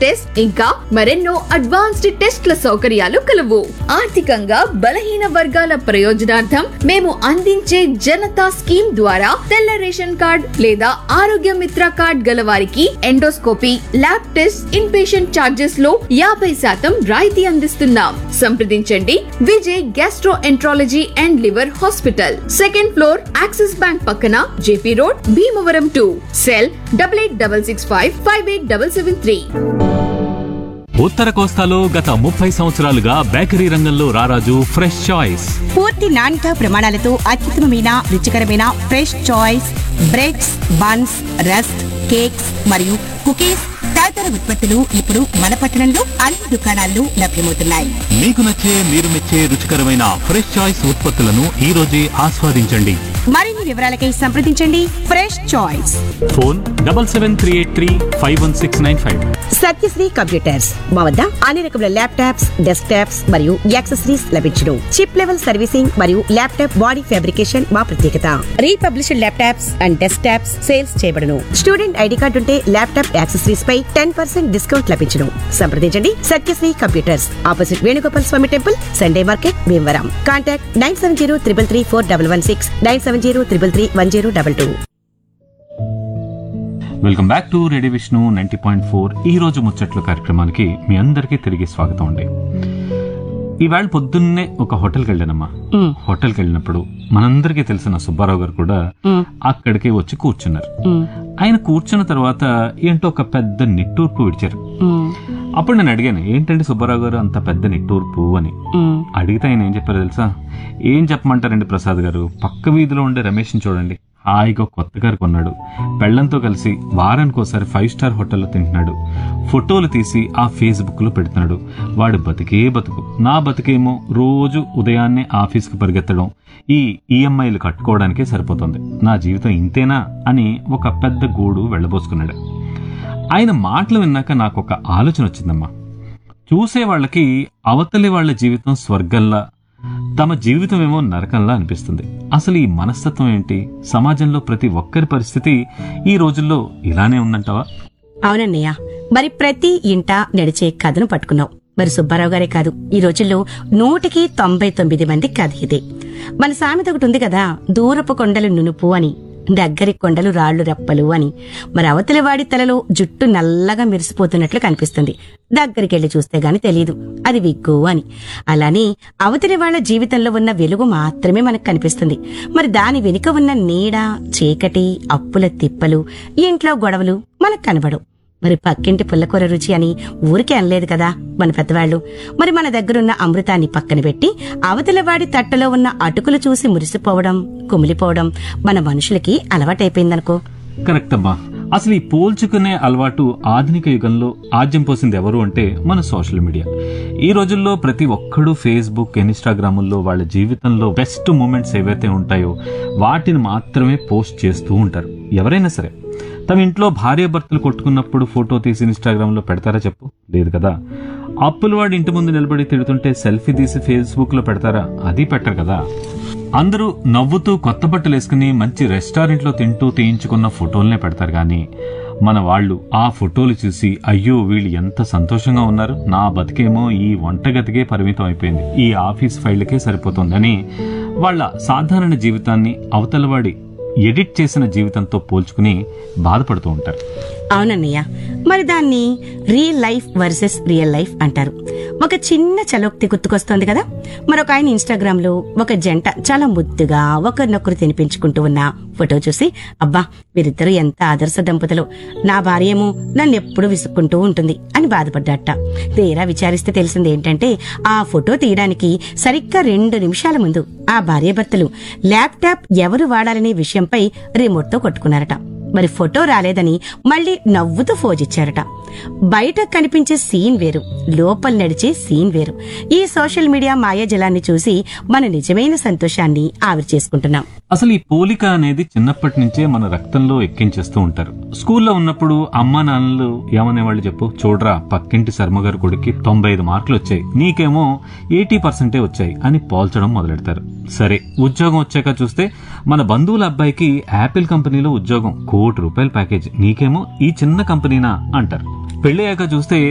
test ఇంకా మరెన్నో advanced టెస్ట్ల సౌకర్యాలు కలవు ఆర్థికంగా బలహీన వర్గాల ప్రయోజనార్థం మేము అందించే జనతా స్కీమ్ ద్వారా తెల్ల రేషన్ కార్డ్ లేదా ఆరోగ్య మిత్ర కార్డ్ గల వారికి endoscopy lab test inpatient charges లో యాభై శాతం రాయితీ అందిస్తున్నాం సంప్రదించండి Vijay gastroenterology and liver hospital second floor Axis bank పక్కన JP road Bhimavaram two cell double eight double six five five eight double seven three ఉత్తర కోస్తాలో గత ముప్పై సంవత్సరాలుగా బేకరీ రంగంలో రారాజు ఫ్రెష్ చాయిస్ పూర్తి నాణ్యత ప్రమాణాలతో అత్యుత్తమమైన రుచికరమైన fresh choice breads buns rusk cakes మరియు కుకీస్ తదితర ఉత్పత్తులు ఇప్పుడు మన పట్టణంలో అన్ని దుకాణాల్లో లభ్యమవుతున్నాయి మీకు నచ్చే మీరు మెచ్చే రుచికరమైన ఫ్రెష్ చాయిస్ ఉత్పత్తులను ఈ రోజే ఆస్వాదించండి మరిన్ని వివరాలకై సంప్రదించండి fresh choice phone double seven three eight three five one six nine five Satyasri computers మా వద్ద అన్ని రకముల ల్యాప్టాప్స్ డెస్క్ టాప్స్ మరియు యాక్సెసరీస్ లభించును చిప్ లెవెల్ సర్వీసింగ్ మరియు ల్యాప్టాప్ బాడీ ఫ్యాబ్రికేషన్ మా ప్రత్యేకత republished laptops and desktops sales చేయబడును స్టూడెంట్ ఐడి కార్డు ఉంటే ల్యాప్టాప్ యాక్సెసరీస్ పై టెన్ పర్సెంట్ డిస్కౌంట్ లభించును సంప్రదించండి Satyasri computers opposite Venugopal Swamy temple Sunday market Bhimavaram contact nine seven zero triple three four double one six nine seven zero triple three one zero double two welcome back to radio Vishnu ninety point four ఈ రోజు ముచ్చట్లు కార్యక్రమానికి మీ అందరికీ తిరిగి స్వాగతం అండి ఈవేళ పొద్దున్నే ఒక హోటల్కి వెళ్ళానమ్మా హోటల్కి వెళ్ళినప్పుడు మనందరికీ తెలిసిన సుబ్బారావు గారు కూడా అక్కడికి వచ్చి కూర్చున్నారు ఆయన కూర్చున్న తర్వాత ఏంటో ఒక పెద్ద నిట్టూర్పు విడిచారు అప్పుడు నేను అడిగాను ఏంటండి సుబ్బారావు గారు అంత పెద్ద నిట్టూర్పు అని అడిగితే ఆయన ఏం చెప్పారు తెలుసా ఏం చెప్పమంటారండి ప్రసాద్ గారు పక్క వీధిలో ఉండే రమేష్ని చూడండి హాయిగా కొత్త కారు కొన్నాడు పెళ్లంతో కలిసి వారానికి ఒకసారి ఫైవ్ స్టార్ హోటల్లో తింటున్నాడు ఫోటోలు తీసి ఆ ఫేస్బుక్ లో పెడుతున్నాడు వాడు బతికే బతుకు నా బతికేమో రోజు ఉదయాన్నే ఆఫీస్కి పరిగెత్తడం ఈ ఈఎంఐలు కట్టుకోవడానికే సరిపోతుంది నా జీవితం ఇంతేనా అని ఒక పెద్ద గూడు వెళ్ళబోసుకున్నాడు ఆయన మాటలు విన్నాక నాకు ఒక ఆలోచన వచ్చిందమ్మా చూసే వాళ్ళకి అవతలి వాళ్ళ జీవితం స్వర్గంలా తమ జీవితం ఏమో నరకంలా అనిపిస్తుంది అసలు ఈ మనస్తత్వం ఏంటి సమాజంలో ప్రతి ఒక్కరి పరిస్థితి ఈ రోజుల్లో ఇలానే ఉందంటావా అవునన్నయ్య మరి ప్రతి ఇంట నడిచే కథను పట్టుకున్నావు మరి సుబ్బారావు గారే కాదు ఈ రోజుల్లో నూటికి తొంభై తొమ్మిది మంది కథ ఇదే మన సామెత ఒకటి ఉంది కదా దూరపు కొండలు నునుపు అని దగ్గరి కొండలు రాళ్లు రెప్పలు అని మరి అవతలి వాడి తలలో జుట్టు నల్లగా మెరిసిపోతున్నట్లు కనిపిస్తుంది దగ్గరికెళ్లి చూస్తే గాని తెలియదు అది విగ్గు అని అలానే అవతలి వాళ్ళ జీవితంలో ఉన్న వెలుగు మాత్రమే మనకు కనిపిస్తుంది మరి దాని వెనుక ఉన్న నీడ చీకటి అప్పుల తిప్పలు ఇంట్లో గొడవలు మనకు కనబడవు మరి పక్కింటి పుల్లకూర రుచి అని ఊరికే అనలేదు కదా మన పెద్దవాళ్ళు మరి మన దగ్గరున్న అమృతాన్ని పక్కన పెట్టి అవతల వాడి తట్టలో ఉన్న అటుకులు చూసి మురిసిపోవడం కుమిలిపోవడం మన మనుషులకి అలవాటైపోయిందనుకో కరెక్ట్ అమ్మా అసలు ఈ పోల్చుకునే అలవాటు ఆధునిక యుగంలో ఆద్యం పోసింది ఎవరు అంటే మన సోషల్ మీడియా ఈ రోజుల్లో ప్రతి ఒక్కడు ఫేస్బుక్ ఇన్స్టాగ్రాముల్లో వాళ్ళ జీవితంలో బెస్ట్ మూమెంట్స్ ఏవైతే ఉంటాయో వాటిని మాత్రమే పోస్ట్ చేస్తూ ఉంటారు ఎవరైనా సరే తమ ఇంట్లో భార్య భర్తలు కొట్టుకున్నప్పుడు ఫోటో తీసి ఇన్స్టాగ్రామ్ లో పెడతారా చెప్పు లేదు కదా అప్పులు వాడి ఇంటి ముందు నిలబడి తిడుతుంటే సెల్ఫీ తీసి ఫేస్బుక్ లో పెడతారా అది పెట్టరు కదా అందరూ నవ్వుతూ కొత్త బట్టలు వేసుకుని మంచి రెస్టారెంట్ లో తింటూ తీయించుకున్న ఫోటోలనే పెడతారు కానీ మన వాళ్ళు ఆ ఫోటోలు చూసి అయ్యో వీళ్ళు ఎంత సంతోషంగా ఉన్నారు నా బతికేమో ఈ వంటగదికే పరిమితం అయిపోయింది ఈ ఆఫీస్ ఫైళ్ళకే సరిపోతుందని వాళ్ళ సాధారణ జీవితాన్ని అవతలవాడి ఎడిట్ చేసిన జీవితంతో పోల్చుకుని బాధపడుతూ ఉంటారు అవునన్నయ్య మరి దాన్ని real life versus real life అంటారు ఒక చిన్న చలోక్తి గుర్తుకొస్తోంది కదా మరొక ఆయన ఇన్స్టాగ్రామ్ లో ఒక జంట చాలా ముద్దుగా ఒకరినొకరు తినిపించుకుంటూ ఉన్న ఫోటో చూసి అబ్బా వీరిద్దరూ ఎంత ఆదర్శ దంపతులు నా భార్య ఏమో నన్ను ఎప్పుడు విసుక్కుంటూ ఉంటుంది అని బాధపడ్డట తీరా విచారిస్తే తెలిసింది ఏంటంటే ఆ ఫోటో తీయడానికి సరిగ్గా రెండు నిమిషాల ముందు ఆ భార్యాభర్తలు ల్యాప్టాప్ ఎవరు వాడాలనే విషయంపై రిమోట్ తో కొట్టుకున్నారట మరి ఫోటో రాలేదని మళ్ళీ నవ్వుతూ ఫోజిచ్చారట బయట కనిపించే సీన్ వేరు లోపల నడిచే సీన్ వేరు ఈ సోషల్ మీడియా మాయాజలాన్ని చూసి మన నిజమైన సంతోషాన్ని ఆవిరి చేసుకుంటున్నాం అసలు ఈ పోలిక అనేది చిన్నప్పటి నుంచే మన రక్తంలో ఎక్కించేస్తూ ఉంటారు స్కూల్లో ఉన్నప్పుడు అమ్మా నాన్నలు ఏమనేవాళ్ళు చెప్పు చూడరా పక్కింటి శర్మ గారి కొడుక్కి తొంభై ఐదు మార్కులు వచ్చాయి నీకేమో ఎయిటీ పర్సెంటే వచ్చాయి అని పోల్చడం మొదలెడతారు సరే ఉద్యోగం వచ్చాక చూస్తే మన బంధువుల అబ్బాయికి యాపిల్ కంపెనీలో ఉద్యోగం కోటి రూపాయల ప్యాకేజ్ నీకేమో ఈ చిన్న కంపెనీనా అంటారు పెళ్ళయ్యాక చూస్తే